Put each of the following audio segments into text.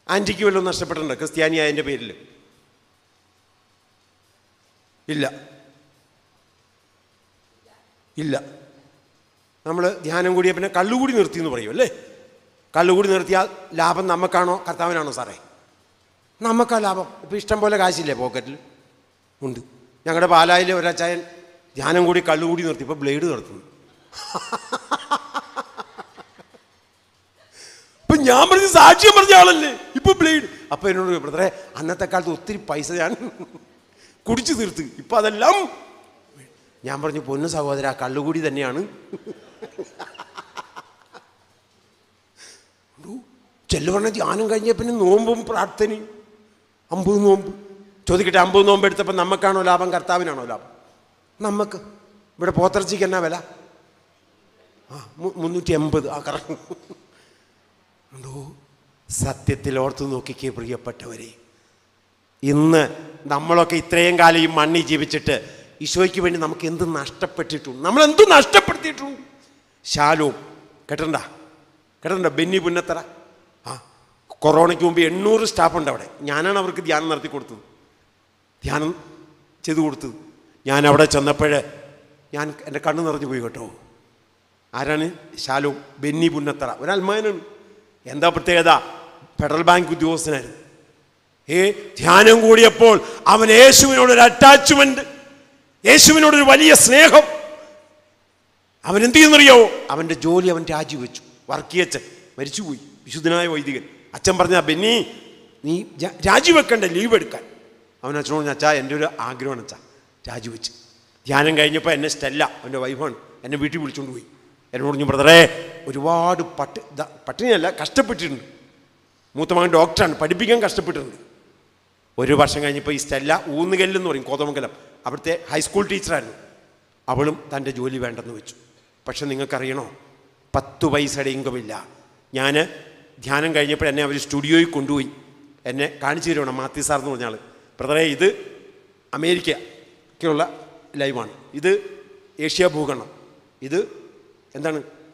ആൻറ്റിക്ക് വല്ലതും നഷ്ടപ്പെട്ടിട്ടുണ്ടോ ക്രിസ്ത്യാനിയായതിൻ്റെ പേരിൽ ഇല്ല ഇല്ല നമ്മൾ ധ്യാനം കൂടിയ പിന്നെ കള്ളുകൂടി നിർത്തി എന്ന് പറയും അല്ലേ കള്ളുകൂടി നിർത്തിയാൽ ലാഭം നമുക്കാണോ കർത്താവിനാണോ സാറേ നമുക്കാ ലാഭം ഇപ്പം ഇഷ്ടം പോലെ കാശില്ലേ പോക്കറ്റിൽ ഉണ്ട് ഞങ്ങളുടെ പാലായിലെ ഒരച്ചായൻ ധ്യാനം കൂടി കള്ളുകൂടി നിർത്തി ഇപ്പോൾ ബ്ലേഡ് നിർത്തുന്നു ഇപ്പൊ ഞാൻ പറഞ്ഞ സാക്ഷ്യം പറഞ്ഞ ആളല്ലേ ഇപ്പൊ ബ്ലേഡ് അപ്പൊ എന്നോട് ബ്രദറെ അന്നത്തെ കാലത്ത് ഒത്തിരി പൈസ ഞാൻ കുടിച്ചു തീർത്ത് ഇപ്പൊ അതെല്ലാം ഞാൻ പറഞ്ഞു പൊന്നു സഹോദര കള്ളുകൂടി തന്നെയാണ് ചെല്ലു പറഞ്ഞ ധ്യാനം കഴിഞ്ഞ പിന്നെ നോമ്പും പ്രാർത്ഥനയും അമ്പത് നോമ്പ് ചോദിക്കട്ടെ അമ്പത് നോമ്പ് എടുത്തപ്പോൾ നമുക്കാണോ ലാഭം കർത്താവിനാണോ ലാഭം നമുക്ക് ഇവിടെ പോത്തിറച്ചിക്ക് എന്നാ വില ആ മു- മുന്നൂറ്റി എൺപത് ആ കറക്റ്റ് എന്തോ സത്യത്തിൽ ഓർത്തു നോക്കിക്കേ പ്രിയപ്പെട്ടവരെ ഇന്ന് നമ്മളൊക്കെ ഇത്രയും കാലം ഈ മണ്ണിൽ ജീവിച്ചിട്ട് ഈശോയ്ക്ക് വേണ്ടി നമുക്ക് എന്ത് നഷ്ടപ്പെട്ടിട്ടുണ്ട് നമ്മൾ എന്ത് നഷ്ടപ്പെടുത്തിയിട്ടുണ്ട് ശാലവും കേട്ടണ്ട കേട്ടണ്ട ബെന്നി പുന്നത്തറ ആ കൊറോണയ്ക്ക് മുമ്പ് എണ്ണൂറ് സ്റ്റാഫുണ്ട് അവിടെ ഞാനാണ് അവർക്ക് ധ്യാനം നടത്തി കൊടുത്തത് ധ്യാനം ചെയ്തു കൊടുത്തത് ഞാൻ അവിടെ ചെന്നപ്പോൾ ഞാൻ എൻ്റെ കണ്ണ് നിറഞ്ഞു പോയി കേട്ടോ ആരാണ് ശാലു ബെന്നി പുന്നത്തറ ഒരു അൽമാനാണ് എന്താ പ്രത്യേകത ഫെഡറൽ ബാങ്ക് ഉദ്യോഗസ്ഥനായിരുന്നു ഏ ധ്യാനം കൂടിയപ്പോൾ അവൻ യേശുവിനോടൊരു അറ്റാച്ച്മെന്റ് യേശുവിനോടൊരു വലിയ സ്നേഹം അവൻ എന്ത് ചെയ്യുന്നറിയോ അവൻ്റെ ജോലി അവൻ രാജിവെച്ചു വർക്കിയച്ചൻ മരിച്ചുപോയി വിശുദ്ധനായ വൈദികൻ അച്ഛൻ പറഞ്ഞ ബെന്നി നീ ജ- രാജിവെക്കണ്ട ലീവ് എടുക്കാൻ അവൻ അച്ഛനോട് പറഞ്ഞു, അച്ഛാ എൻ്റെ ഒരു ആഗ്രഹമാണ് അച്ഛാ രാജിവെച്ച് ധ്യാനം കഴിഞ്ഞപ്പോൾ എന്നെ സ്റ്റെല്ല അവൻ്റെ വൈഫാണ് എന്നെ വീട്ടിൽ വിളിച്ചുകൊണ്ട് പോയി എന്നോട് പറഞ്ഞു ബ്രദറേ ഒരുപാട് പട്ടി ദ- പട്ടിണിയല്ല കഷ്ടപ്പെട്ടിട്ടുണ്ട് മൂത്ത മകൻ ഡോക്ടറാണ് പഠിപ്പിക്കാൻ കഷ്ടപ്പെട്ടിട്ടുണ്ട് ഒരു വർഷം കഴിഞ്ഞപ്പോൾ ഈ സ്റ്റെല്ല ഊന്നുകല്ലെന്ന് പറയും കോതമംഗലം അവിടുത്തെ ഹൈസ്കൂൾ ടീച്ചറായിരുന്നു അവളും തൻ്റെ ജോലി വേണ്ടെന്ന് വെച്ചു പക്ഷെ നിങ്ങൾക്കറിയണോ പത്ത് പൈസയുടെ ഇൻകമില്ല ഞാൻ ധ്യാനം കഴിഞ്ഞപ്പോൾ എന്നെ അവർ സ്റ്റുഡിയോയിൽ കൊണ്ടുപോയി എന്നെ കാണിച്ചു തരുവാണ് മാത്യു സാർ എന്ന് പറഞ്ഞാൽ ബ്രദറെ ഇത് അമേരിക്കയ്ക്കുള്ള ലൈവാണ് ഇത് ഏഷ്യ ഭൂഖണ്ഡം ഇത് എന്താണ്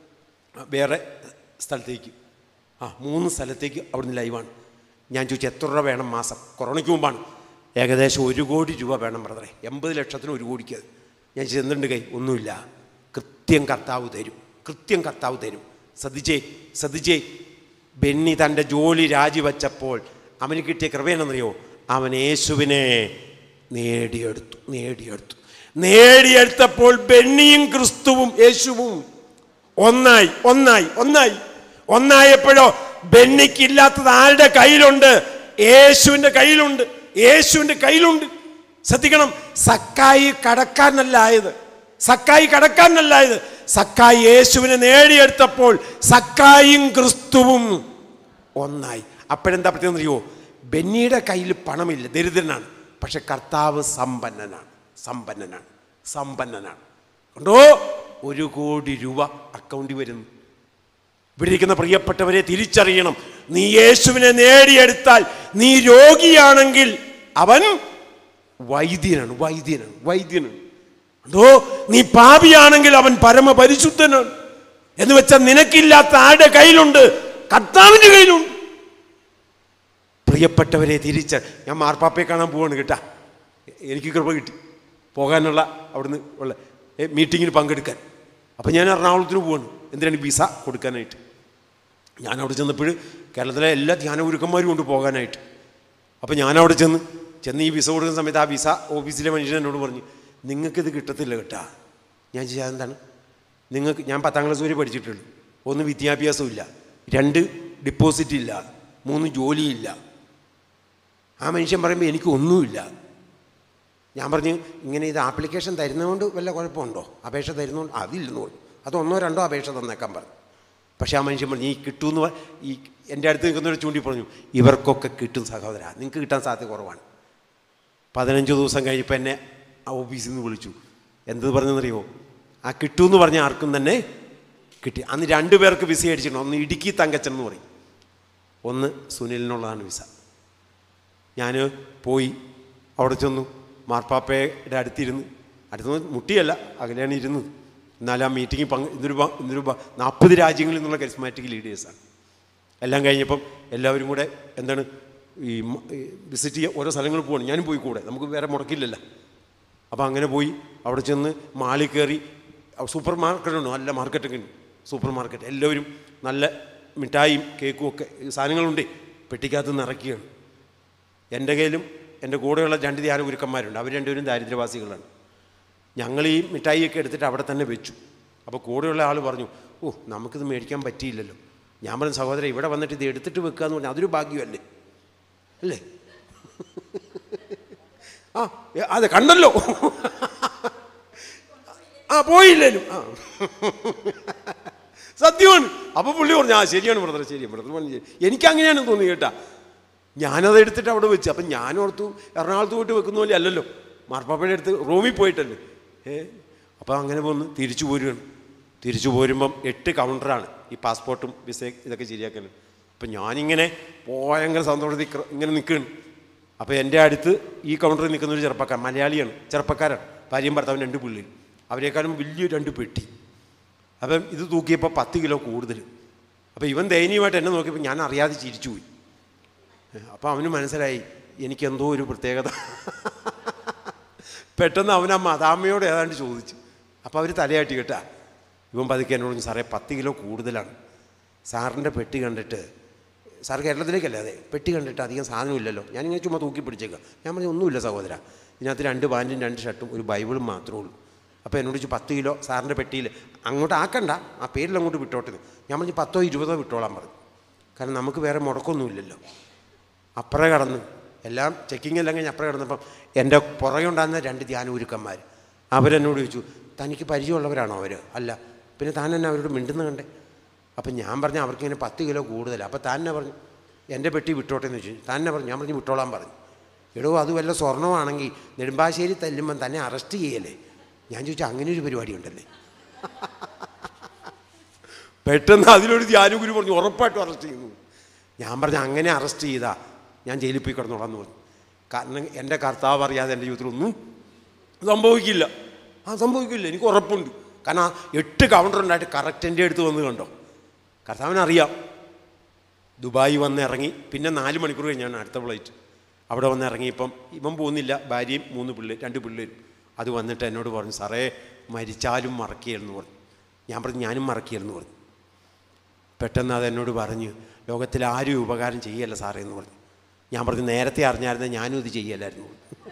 വേറെ സ്ഥലത്തേക്ക് ആ മൂന്ന് സ്ഥലത്തേക്ക് അവിടുന്ന് ലൈവാണ് ഞാൻ ചോദിച്ചു എത്ര രൂപ വേണം മാസം കൊറോണയ്ക്ക് മുമ്പാണ് ഏകദേശം ഒരു കോടി രൂപ വേണം ബ്രദറെ എൺപത് ലക്ഷത്തിന് ഒരു കോടിക്ക് അത് ഞാൻ ചെന്നിട്ടുണ്ട് കൈ ഒന്നുമില്ല കൃത്യം കർത്താവ് തരും കൃത്യം കർത്താവ് തരും ശ്രദ്ധിച്ചേ ശ്രദ്ധിച്ചേ ബെന്നി തൻ്റെ ജോലി രാജിവെച്ചപ്പോൾ അവന് കിട്ടിയ കൃപയെന്നറിയോ അവൻ യേശുവിനെ നേടിയെടുത്തു നേടിയെടുത്തു നേടിയെടുത്തപ്പോൾ ബെന്നിയും ക്രിസ്തുവും യേശുവും ഒന്നായി ഒന്നായി ഒന്നായി ഒന്നായപ്പോഴോ ബെന്നിക്കില്ലാത്തത് ആരുടെ കയ്യിലുണ്ട് യേശുവിൻ്റെ കയ്യിലുണ്ട് യേശുവിൻ്റെ കയ്യിലുണ്ട് ശ്രദ്ധിക്കണം സക്കായി കടക്കാരനല്ല ആയത് സക്കായി കടക്കാരനല്ല ആയത് സക്കായി യേശുവിനെ നേടിയെടുത്തപ്പോൾ സക്കായും ക്രിസ്തുവും ഒന്നായി അപ്പോഴെന്താ പ്രത്യേകം അറിയോ ബെന്നിയുടെ കയ്യിൽ പണമില്ല ദരിദ്രനാണ് പക്ഷെ കർത്താവ് സമ്പന്നനാണ് സമ്പന്നനാണ് സമ്പന്നനാണ് കണ്ടോ ഒരു കോടി രൂപ അക്കൗണ്ടിൽ വരുന്നു ഇവിടെ ഇരിക്കുന്ന പ്രിയപ്പെട്ടവരെ തിരിച്ചറിയണം നീ യേശുവിനെ നേടിയെടുത്താൽ നീ രോഗിയാണെങ്കിൽ അവൻ വൈദ്യനാണ് വൈദ്യനാണ് വൈദ്യനാണ് അതോ നീ പാപിയാണെങ്കിൽ അവൻ പരമപരിശുദ്ധനാണ് എന്ന് വെച്ചാൽ നിനക്കില്ലാത്ത ആരുടെ കയ്യിലുണ്ട് കർത്താവിൻ്റെ കയ്യിലുണ്ട് പ്രിയപ്പെട്ടവരെ തിരിച്ച ഞാൻ മാർപ്പാപ്പയെ കാണാൻ പോവാണ് കേട്ടാ എനിക്ക് കൃപ കിട്ടി പോകാനുള്ള അവിടുന്ന് ഉള്ള ഏ, മീറ്റിങ്ങിന് പങ്കെടുക്കാൻ അപ്പം ഞാൻ എറണാകുളത്തിന് പോവാണ് എന്തിനാണ് വിസ കൊടുക്കാനായിട്ട് ഞാൻ അവിടെ ചെന്നപ്പോൾ കേരളത്തിലെ എല്ലാ ധ്യാന ഗുരുക്കന്മാരും കൊണ്ട് പോകാനായിട്ട് അപ്പോൾ ഞാൻ അവിടെ ചെന്ന് ചെന്ന് ഈ വിസ കൊടുക്കുന്ന സമയത്ത് ആ വിസ ഓഫീസിലെ മനുഷ്യൻ എന്നോട് പറഞ്ഞു നിങ്ങൾക്കിത് കിട്ടത്തില്ല കേട്ടാ ഞാൻ ചെയ്യാൻ എന്താണ് നിങ്ങൾക്ക് ഞാൻ പത്താം ക്ലാസ് വരെ പഠിച്ചിട്ടുള്ളൂ ഒന്ന് വിദ്യാഭ്യാസവും ഇല്ല രണ്ട് ഡിപ്പോസിറ്റ് ഇല്ല മൂന്ന് ജോലിയില്ല ആ മനുഷ്യൻ പറയുമ്പോൾ എനിക്ക് ഒന്നുമില്ല ഞാൻ പറഞ്ഞു ഇങ്ങനെ ഇത് ആപ്ലിക്കേഷൻ തരുന്നതുകൊണ്ട് വല്ല കുഴപ്പമുണ്ടോ അപേക്ഷ തരുന്നതുകൊണ്ട് അതില്ലെന്ന് പറഞ്ഞു അത് ഒന്നോ രണ്ടോ അപേക്ഷ തന്നേക്കാൻ പറഞ്ഞു പക്ഷേ ആ മനുഷ്യൻ പറഞ്ഞു ഈ കിട്ടുമെന്ന് പ- ഈ എൻ്റെ അടുത്ത് നിൽക്കുന്നവർ ചൂണ്ടി പറഞ്ഞു ഇവർക്കൊക്കെ കിട്ടും സഹോദര നിങ്ങൾക്ക് കിട്ടാൻ സാധ്യത കുറവാണ് പതിനഞ്ച് ദിവസം കഴിഞ്ഞപ്പോൾ എന്നെ ആ ഓഫീസിൽ നിന്ന് വിളിച്ചു എന്ത് പറഞ്ഞെന്നറിയോ ആ കിട്ടുമെന്ന് പറഞ്ഞ ആർക്കും തന്നെ കിട്ടി അന്ന് രണ്ടു പേർക്ക് വിസ അടിച്ചിട്ടുണ്ട് ഒന്ന് ഇടുക്കി തങ്കച്ചൻ എന്ന് പറയും ഒന്ന് സുനിലിനുള്ളതാണ് വിസ ഞാൻ പോയി അവിടെ ചെന്നു മാർപ്പാപ്പയുടെ അടുത്തിരുന്ന് അടുത്ത് മുട്ടിയല്ല അകലെയാണ് ഇരുന്നത് എന്നാൽ ആ മീറ്റിങ്ങിൽ പങ്ക് ഇന്നൊരു പ- ഇന്നൊരു നാൽപ്പത് രാജ്യങ്ങളിൽ നിന്നുള്ള കരിസ്മാറ്റിക് ലീഡേഴ്സാണ് എല്ലാം കഴിഞ്ഞപ്പം എല്ലാവരും കൂടെ എന്താണ് ഈ മ- ഈ വിസിറ്റ് ചെയ്യാൻ ഓരോ സ്ഥലങ്ങളിൽ പോകണം ഞാനും പോയി കൂടെ നമുക്ക് വേറെ മുടക്കില്ലല്ലോ അപ്പോൾ അങ്ങനെ പോയി അവിടെ ചെന്ന് മാളിൽ കയറി അവിടെ സൂപ്പർ മാർക്കറ്റ് ഉണ്ട് നല്ല മാർക്കറ്റൊക്കെ ഉണ്ട് സൂപ്പർ മാർക്കറ്റ് എല്ലാവരും നല്ല മിഠായിയും കേക്കും ഒക്കെ ഈ സാധനങ്ങളുണ്ട് പെട്ടിക്കകത്ത് നിറയ്ക്കുകയാണ് എൻ്റെ കയ്യിലും എൻ്റെ കൂടെയുള്ള രണ്ട് ധ്യാന ഗുരുക്കന്മാരുണ്ട് അവർ രണ്ടുപേരും ദാരിദ്ര്യവാസികളാണ് ഞങ്ങൾ ഈ മിഠായിയൊക്കെ എടുത്തിട്ട് അവിടെ തന്നെ വെച്ചു അപ്പോൾ കൂടെയുള്ള ആൾ പറഞ്ഞു ഓ നമുക്കിത് മേടിക്കാൻ പറ്റിയില്ലല്ലോ ഞാൻ പറഞ്ഞു സഹോദരൻ ഇവിടെ വന്നിട്ട് ഇത് എടുത്തിട്ട് വെക്കുക എന്ന് പറഞ്ഞാൽ അതൊരു ഭാഗ്യമല്ലേ അല്ലേ ആ ഏ, അതെ കണ്ടല്ലോ ആ പോയില്ലേലും ആ സത്യമാണ് അപ്പോൾ പുള്ളി പറഞ്ഞു ആ ശരിയാണ് ബ്രദർ ശരിയാണ് ബ്രദർ പറഞ്ഞു ശരി എനിക്ക് അങ്ങനെയാണ് തോന്നി കേട്ടാ ഞാനത് എടുത്തിട്ട് അവിടെ വെച്ച് അപ്പം ഞാനോർത്തു എറണാകുളത്ത് പോയിട്ട് വെക്കുന്ന പോലെ അല്ലല്ലോ മാർപ്പാപ്പയുടെ അടുത്ത് റൂമിൽ പോയിട്ടല്ലേ ഏ അപ്പോൾ അങ്ങനെ പോന്ന് തിരിച്ചു പോരുകയാണ് തിരിച്ചു പോരുമ്പം എട്ട് കൗണ്ടറാണ് ഈ പാസ്പോർട്ടും വിസ ഇതൊക്കെ ശരിയാക്കല് അപ്പം ഞാനിങ്ങനെ ഭയങ്കര സന്തോഷത്തിൽ ക്ര- ഇങ്ങനെ നിൽക്കുകയാണ് അപ്പോൾ എൻ്റെ അടുത്ത് ഈ കൗണ്ടറിൽ നിൽക്കുന്ന ഒരു ചെറുപ്പക്കാരൻ മലയാളിയാണ് ചെറുപ്പക്കാരാണ് ഭാര്യയും ഭർത്താവും രണ്ട് പിള്ളേരും അവരെക്കാളും വലിയ രണ്ട് പെട്ടി അപ്പം ഇത് തൂക്കിയപ്പോൾ പത്ത് കിലോ കൂടുതൽ അപ്പോൾ ഇവൻ ദയനീയമായിട്ട് എന്നെ നോക്കിയപ്പോൾ ഞാൻ അറിയാതെ ചിരിച്ചു പോയി അപ്പോൾ അവന് മനസ്സിലായി എനിക്കെന്തോ ഒരു പ്രത്യേകത പെട്ടെന്ന് അവൻ ആ മദാമ്മയോട് ഏതാണ്ട് ചോദിച്ചു അപ്പോൾ അവർ തലയാട്ടി കേട്ടാ ഇവൻ പതുക്കെ എന്നോട് പറഞ്ഞു സാറേ പത്ത് കിലോ കൂടുതലാണ് സാറിൻ്റെ പെട്ടി കണ്ടിട്ട് സാർ കേരളത്തിലേക്കല്ലേ അതെ പെട്ടി കണ്ടിട്ട് അധികം സാധനമില്ലല്ലോ ഞാനിങ്ങനെ ചുമ്മാ തൂക്കി പിടിച്ചേക്കാം ഞാൻ പറഞ്ഞു ഒന്നുമില്ല സഹോദര ഇതിനകത്ത് രണ്ട് പാൻറ്റും രണ്ട് ഷർട്ടും ഒരു ബൈബിളും മാത്രമേ ഉള്ളൂ അപ്പോൾ എന്നോട് ചോദിച്ചു പത്ത് കിലോ സാറിൻ്റെ പെട്ടിയിൽ അങ്ങോട്ട് ആക്കണ്ട ആ പേരിൽ അങ്ങോട്ട് വിട്ടോട്ടെ എന്ന്. ഞാൻ പറഞ്ഞു പത്തോ ഇരുപതോ വിട്ടോളാൻ പറഞ്ഞു കാരണം നമുക്ക് വേറെ മുടക്കമൊന്നുമില്ലല്ലോ അപ്പുറം കടന്ന് എല്ലാം ചെക്കിങ് എല്ലാം കഴിഞ്ഞ് അപ്പുറം കിടന്നപ്പം എൻ്റെ പുറകെ ഉണ്ടാകുന്ന രണ്ട് ധ്യാനഗുരുക്കന്മാർ അവരെന്നോട് ചോദിച്ചു തനിക്ക് പരിചയമുള്ളവരാണോ അവർ അല്ല പിന്നെ താൻ എന്നെ അവരോട് മിണ്ടുന്ന കണ്ടേ അപ്പം ഞാൻ പറഞ്ഞു അവർക്കിങ്ങനെ പത്ത് കിലോ കൂടുതലാണ് അപ്പോൾ താൻ എന്നെ പറഞ്ഞു എൻ്റെ പെട്ടി വിട്ടോട്ടെ എന്ന് ചോദിച്ചു താൻ എന്നെ പറഞ്ഞു ഞാൻ പറഞ്ഞു വിട്ടോളാൻ പറഞ്ഞു എടോ അത് വല്ല സ്വർണ്ണമാണെങ്കിൽ നെടുമ്പാശ്ശേരി തല്ലുമ്പം തന്നെ അറസ്റ്റ് ചെയ്യല്ലേ ഞാൻ ചോദിച്ചു അങ്ങനെ ഒരു പരിപാടി ഉണ്ടല്ലേ പെട്ടെന്ന് അതിലൊരു ധ്യാനഗുരു പറഞ്ഞു ഉറപ്പായിട്ടും അറസ്റ്റ് ചെയ്യുന്നു ഞാൻ പറഞ്ഞു അങ്ങനെ അറസ്റ്റ് ചെയ്താ ഞാൻ ജയിലിൽ പോയി കിടന്നോളാം എന്ന് പറഞ്ഞു കാരണം എൻ്റെ കർത്താവ് അറിയാതെ എൻ്റെ ജീവിതത്തിൽ ഒന്നും സംഭവിക്കില്ല ആ സംഭവിക്കില്ല എനിക്ക് ഉറപ്പുണ്ട് കാരണം ആ എട്ട് കൗണ്ടർ ഉണ്ടായിട്ട് കറക്റ്റ് എൻ്റെ അടുത്ത് വന്ന് കണ്ടോ കർത്താവിനറിയാം ദുബായി വന്ന് ഇറങ്ങി പിന്നെ നാല് മണിക്കൂർ കഴിഞ്ഞാണ് അടുത്ത ഫ്ലൈറ്റ് അവിടെ വന്ന് ഇറങ്ങിയപ്പം ഇവൻ പോകുന്നില്ല ഭാര്യയും മൂന്ന് പിള്ളേർ രണ്ട് പിള്ളേരും അത് വന്നിട്ട് എന്നോട് പറഞ്ഞു സാറേ മരിച്ചാലും മറക്കുകയെന്ന് പറഞ്ഞു ഞാൻ പറഞ്ഞു ഞാനും മറക്കുകയെന്ന് പറഞ്ഞു പെട്ടെന്ന് അത് എന്നോട് പറഞ്ഞു ലോകത്തിൽ ആരും ഉപകാരം ചെയ്യല്ല സാറേ എന്ന് പറഞ്ഞു ഞാൻ പറഞ്ഞു നേരത്തെ അറിഞ്ഞായിരുന്നെ ഞാനും ഇത് ചെയ്യലായിരുന്നു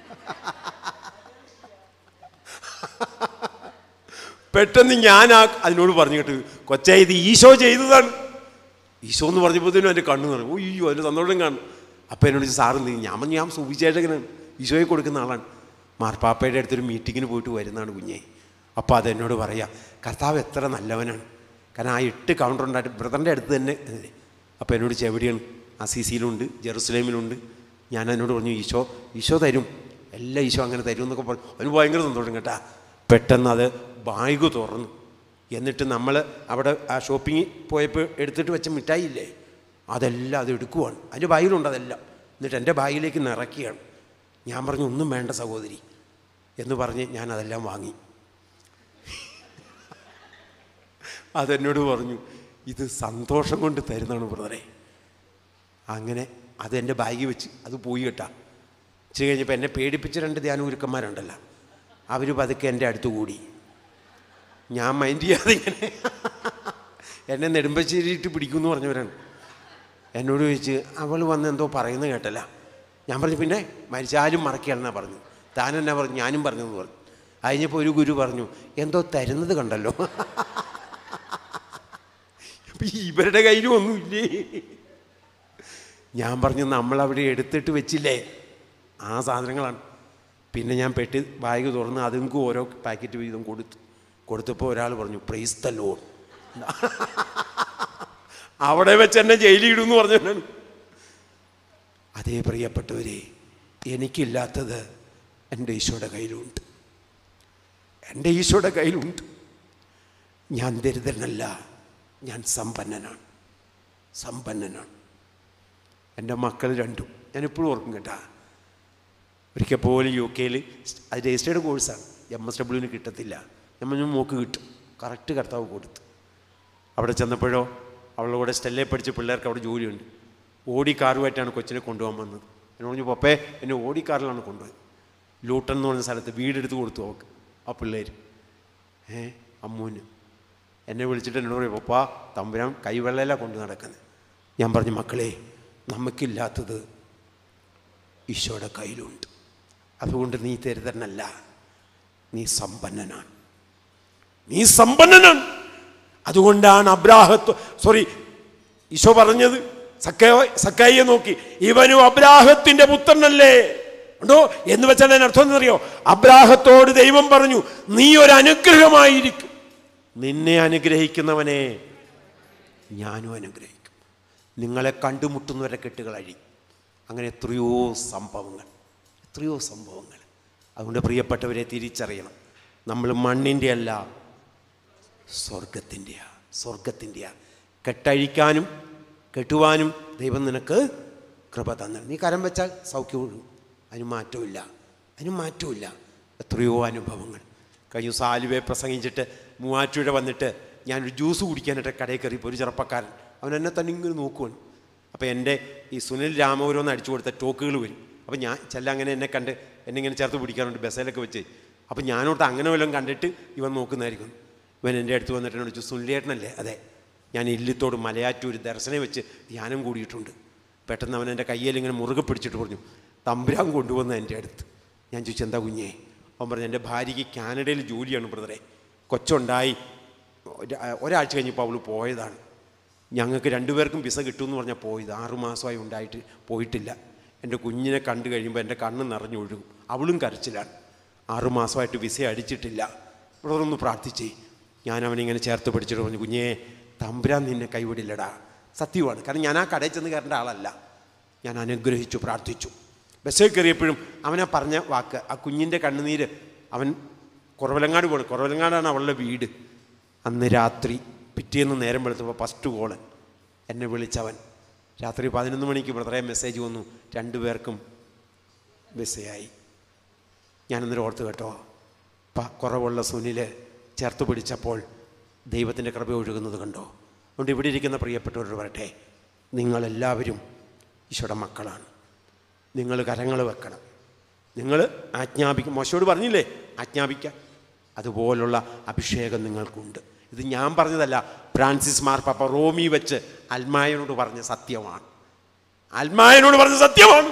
പെട്ടെന്ന് ഞാൻ ആ അതിനോട് പറഞ്ഞു കേട്ടു കൊച്ചേ ഇത് ഈശോ ചെയ്തതാണ് ഈശോ എന്ന് പറഞ്ഞപ്പോഴത്തേനും എൻ്റെ കണ്ണു നിറഞ്ഞു ഓ അയ്യോ അതിൻ്റെ സന്തോഷം കാണും അപ്പം എന്നോട് ചോദിച്ചു, സാറ് നീ ഞാൻ പറഞ്ഞു, ഞാൻ സുവിശേഷകനാണ് ഈശോയെ കൊടുക്കുന്ന ആളാണ് മാർപ്പാപ്പയുടെ അടുത്തൊരു മീറ്റിങ്ങിന് പോയിട്ട് വരുന്നതാണ് കുഞ്ഞെ അപ്പോൾ അതെന്നോട് പറയാം കർത്താവ് എത്ര നല്ലവനാണ് കാരണം ആ എട്ട് കൗണ്ടർ ഉണ്ടായിട്ട് ബ്രദറിൻ്റെ അടുത്ത് തന്നെ അപ്പോൾ എന്നോട് ചെവിടെയാണ് അസീസിയിലുണ്ട് ജെറുസലേമിലുണ്ട് ഞാൻ അതിനോട് പറഞ്ഞു ഈശോ ഈശോ തരും എല്ലാം ഈശോ അങ്ങനെ തരും എന്നൊക്കെ പറഞ്ഞു അവന് ഭയങ്കര സന്തോഷം കേട്ടാ പെട്ടെന്ന് അത് ബാഗ് തുറന്നു എന്നിട്ട് നമ്മൾ അവിടെ ആ ഷോപ്പിങ്ങിൽ പോയപ്പോൾ എടുത്തിട്ട് വെച്ച മിഠായി ഇല്ലേ അതെല്ലാം അത് എടുക്കുവാണ് അതിൻ്റെ ബാഗിലുണ്ട് അതെല്ലാം എന്നിട്ട് എൻ്റെ ബാഗിലേക്ക് നിറയ്ക്കുകയാണ് ഞാൻ പറഞ്ഞു ഒന്നും വേണ്ട സഹോദരി എന്ന് പറഞ്ഞ് ഞാൻ അതെല്ലാം വാങ്ങി അതെന്നോട് പറഞ്ഞു ഇത് സന്തോഷം കൊണ്ട് തരുന്നതാണ് ബ്രദറെ അങ്ങനെ അത് എൻ്റെ ബാഗിൽ വെച്ച് അത് പോയി കേട്ടാ ഇച്ചിരി കഴിഞ്ഞപ്പോൾ എന്നെ പേടിപ്പിച്ച രണ്ട് ധ്യാനഗുരുക്കന്മാരുണ്ടല്ലോ അവർ പതുക്കെ എൻ്റെ അടുത്ത് കൂടി ഞാൻ മൈൻഡ് ചെയ്യാതെ ഇങ്ങനെ എന്നെ നെടുമ്പശ്ശേരിയിട്ട് പിടിക്കുമെന്ന് പറഞ്ഞവരാണ് എന്നോട് ചോദിച്ച് അവൾ വന്ന് എന്തോ പറയുന്നത് കേട്ടല്ല ഞാൻ പറഞ്ഞു പിന്നെ മരിച്ചാലും മറക്കുകയാണെന്നാണ് പറഞ്ഞു താൻ എന്നാ പറഞ്ഞു ഞാനും പറഞ്ഞെന്ന് പറഞ്ഞു കഴിഞ്ഞപ്പോൾ ഒരു ഗുരു പറഞ്ഞു എന്തോ തരുന്നത് കണ്ടല്ലോ അപ്പം ഇവരുടെ കയ്യിലും ഒന്നുമില്ലേ ഞാൻ പറഞ്ഞു നമ്മളവിടെ എടുത്തിട്ട് വെച്ചില്ലേ ആ സാധനങ്ങളാണ് പിന്നെ ഞാൻ പെട്ടി ബാഗ് തുറന്ന് അതുങ്ങൾക്ക് ഓരോ പാക്കറ്റ് വീതം കൊടുത്തു കൊടുത്തപ്പോൾ ഒരാൾ പറഞ്ഞു പ്രൈസ് ദ ലോൺ അവിടെ വെച്ച് എന്നെ ജയിലിടുമെന്ന് പറഞ്ഞാണ് അതേ പ്രിയപ്പെട്ടവരെ എനിക്കില്ലാത്തത് എൻ്റെ ഈശോയുടെ കയ്യിലുണ്ട് എൻ്റെ ഈശോയുടെ കയ്യിലുണ്ട് ഞാൻ ദരിദ്രനല്ല ഞാൻ സമ്പന്നനാണ് സമ്പന്നനാണ് എൻ്റെ മക്കൾ രണ്ടും ഞാനിപ്പോഴും ഓർക്കും കേട്ടാ ഒരിക്കൽ പോലും യു കെയിൽ അത് രജിസ്റ്റേർഡ് കോഴ്സാണ് എം എസ് ഡബ്ല്യുവിന് കിട്ടത്തില്ല ഞാൻ പറഞ്ഞു മോക്ക് കിട്ടും കറക്റ്റ് കർത്താവ് കൊടുത്തു അവിടെ ചെന്നപ്പോഴോ അവളുടെ കൂടെ സ്റ്റെല്ലേ പഠിച്ച പിള്ളേർക്ക് അവിടെ ജോലിയുണ്ട് ഓടിക്കാറുമായിട്ടാണ് കൊച്ചിനെ കൊണ്ടുപോകാൻ വന്നത് എന്നോട് പറഞ്ഞു പപ്പേ എന്നെ ഓടിക്കാറിലാണ് കൊണ്ടുപോയത് ലൂട്ടൺ എന്ന് പറഞ്ഞ സ്ഥലത്ത് വീടെടുത്ത് കൊടുത്തു അവൾക്ക് ആ പിള്ളേർ ഏ അമ്മൂന് എന്നെ വിളിച്ചിട്ട് എന്നോട് പറയും പപ്പാ തമ്പുരാൻ കൈവെള്ളയിലാണ് കൊണ്ട് നടക്കുന്നത് ഞാൻ പറഞ്ഞു മക്കളെ നമുക്കില്ലാത്തത് ഈശോയുടെ കയ്യിലുണ്ട് അതുകൊണ്ട് നീ ദരിദ്രനല്ല നീ സമ്പന്നനാണ് നീ സമ്പന്നനാണ് അതുകൊണ്ടാണ് അബ്രാഹത്വ സോറി ഈശോ പറഞ്ഞത് സക്കയ സക്കായിയെ നോക്കി ഇവനും അബ്രാഹത്തിന്റെ പുത്രനല്ലേ ഉണ്ടോ എന്ന് വെച്ചാൽ അതിന് അർത്ഥം എന്നറിയോ അബ്രാഹത്തോട് ദൈവം പറഞ്ഞു നീ ഒരു അനുഗ്രഹമായിരിക്കും നിന്നെ അനുഗ്രഹിക്കുന്നവനെ ഞാനും അനുഗ്രഹിക്കും നിങ്ങളെ കണ്ടുമുട്ടുന്നവരെ കെട്ടുകൾ അഴി അങ്ങനെ എത്രയോ സംഭവങ്ങൾ എത്രയോ സംഭവങ്ങൾ അതുകൊണ്ട് പ്രിയപ്പെട്ടവരെ തിരിച്ചറിയണം നമ്മൾ മണ്ണിൻ്റെ അല്ല സ്വർഗത്തിൻ്റെയാ സ്വർഗത്തിൻ്റെയാ കെട്ടഴിക്കാനും കെട്ടുവാനും ദൈവം നിനക്ക് കൃപ തന്നെ നീ കരം വെച്ചാൽ സൗഖ്യം ഒഴുകും അതിന് മാറ്റമില്ല അതിന് മാറ്റമില്ല എത്രയോ അനുഭവങ്ങൾ കഴിഞ്ഞ ദിവസം ആലുവയെ പ്രസംഗിച്ചിട്ട് മൂവാറ്റുപുഴ വന്നിട്ട് ഞാനൊരു ജ്യൂസ് കുടിക്കാനായിട്ട് കടയിൽ കയറിയപ്പോൾ ഒരു ചെറുപ്പക്കാരൻ അവൻ എന്നെ തന്നെ ഇങ്ങനെ നോക്കുവാണ് അപ്പോൾ എൻ്റെ ഈ സുനിൽ രാമപുരം എന്ന് അടിച്ചു കൊടുത്ത ടോക്കുകൾ വരും അപ്പോൾ ഞാൻ ചെല്ല അങ്ങനെ എന്നെ കണ്ട് എന്നെ ഇങ്ങനെ ചേർത്ത് പിടിക്കാറുണ്ട് ബസ്സിലൊക്കെ വെച്ച് അപ്പോൾ ഞാനോട്ട് അങ്ങനെ വല്ലതും കണ്ടിട്ട് ഇവൻ നോക്കുന്നതായിരിക്കും ഇവൻ എൻ്റെ അടുത്ത് വന്നിട്ട് എന്നോട് ചോദിച്ചു സുനിലേട്ടനല്ലേ അതെ ഞാൻ ഇല്ലിത്തോട് മലയാറ്റൂർ ദർശനം വെച്ച് ധ്യാനം കൂടിയിട്ടുണ്ട് പെട്ടെന്ന് അവൻ എൻ്റെ കയ്യിൽ ഇങ്ങനെ മുറുകെ പിടിച്ചിട്ട് പറഞ്ഞു തമ്പുരാൻ കൊണ്ടുവന്ന എൻ്റെ അടുത്ത് ഞാൻ ചോദിച്ചു എന്താ കുഞ്ഞേ അവൻ പറഞ്ഞു എൻ്റെ ഭാര്യയ്ക്ക് കാനഡയിൽ ജോലിയാണ് ബ്രദറെ കൊച്ചുണ്ടായി ഒരു- ഒരാഴ്ച കഴിഞ്ഞപ്പോൾ അവൾ പോയതാണ് ഞങ്ങൾക്ക് രണ്ടുപേർക്കും വിസ കിട്ടുമെന്ന് പറഞ്ഞാൽ പോയത് ആറുമാസമായി ഉണ്ടായിട്ട് പോയിട്ടില്ല എൻ്റെ കുഞ്ഞിനെ കണ്ടു കഴിയുമ്പോൾ എൻ്റെ കണ്ണ് നിറഞ്ഞൊഴുകും അവളും കരച്ചിലാണ് ആറുമാസമായിട്ട് വിസ അടിച്ചിട്ടില്ല ഇവിടെ ഒന്ന് പ്രാർത്ഥിച്ചേ ഞാൻ അവനിങ്ങനെ ചേർത്ത് പിടിച്ചിട്ട് പറഞ്ഞു കുഞ്ഞേ തമ്പുരാൻ നിന്നെ കൈവിടില്ലടാ സത്യമാണ് കാരണം ഞാൻ ആ കടയിൽ ചെന്ന് കയറേണ്ട ആളല്ല ഞാൻ അനുഗ്രഹിച്ചു പ്രാർത്ഥിച്ചു ബസ്സിൽ കയറിയപ്പോഴും അവനെ പറഞ്ഞ വാക്ക് ആ കുഞ്ഞിൻ്റെ കണ്ണുനീര് അവൻ കുറവലങ്ങാട് പോകണം കുറവലങ്ങാടാണ് അവളുടെ വീട് അന്ന് രാത്രി പിറ്റേന്ന് നേരം വെളുത്തപ്പോൾ ഫസ്റ്റ് കോള് എന്നെ വിളിച്ചവൻ രാത്രി പതിനൊന്ന് മണിക്ക് ബ്രദറെ മെസ്സേജ് വന്നു രണ്ടുപേർക്കും വിസയായി ഞാനന്നേരം ഓർത്ത് കേട്ടോ പ കുറവുള്ള സുനില് ചേർത്ത് പിടിച്ചപ്പോൾ ദൈവത്തിൻ്റെ കൃപ ഒഴുകുന്നത് കണ്ടോ അതുകൊണ്ട് ഇവിടെ ഇരിക്കുന്ന പ്രിയപ്പെട്ടവരോട് പറയട്ടെ നിങ്ങളെല്ലാവരും ഈശോയുടെ മക്കളാണ് നിങ്ങൾ കരങ്ങൾ വെക്കണം നിങ്ങൾ ആജ്ഞാപിക്കും മോശയോട് പറഞ്ഞില്ലേ ആജ്ഞാപിക്കാം അതുപോലുള്ള അഭിഷേകം നിങ്ങൾക്കുണ്ട് ഇത് ഞാൻ പറഞ്ഞതല്ല ഫ്രാൻസിസ് മാർപ്പാപ്പ റോമി വെച്ച് അൽമായനോട് പറഞ്ഞ സത്യമാണ് അൽമായനോട് പറഞ്ഞ സത്യമാണ്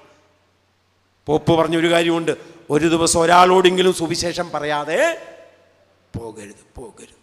പോപ്പ് പറഞ്ഞൊരു കാര്യമുണ്ട് ഒരു ദിവസം ഒരാളോടെങ്കിലും സുവിശേഷം പറയാതെ പോകരുത് പോകരുത്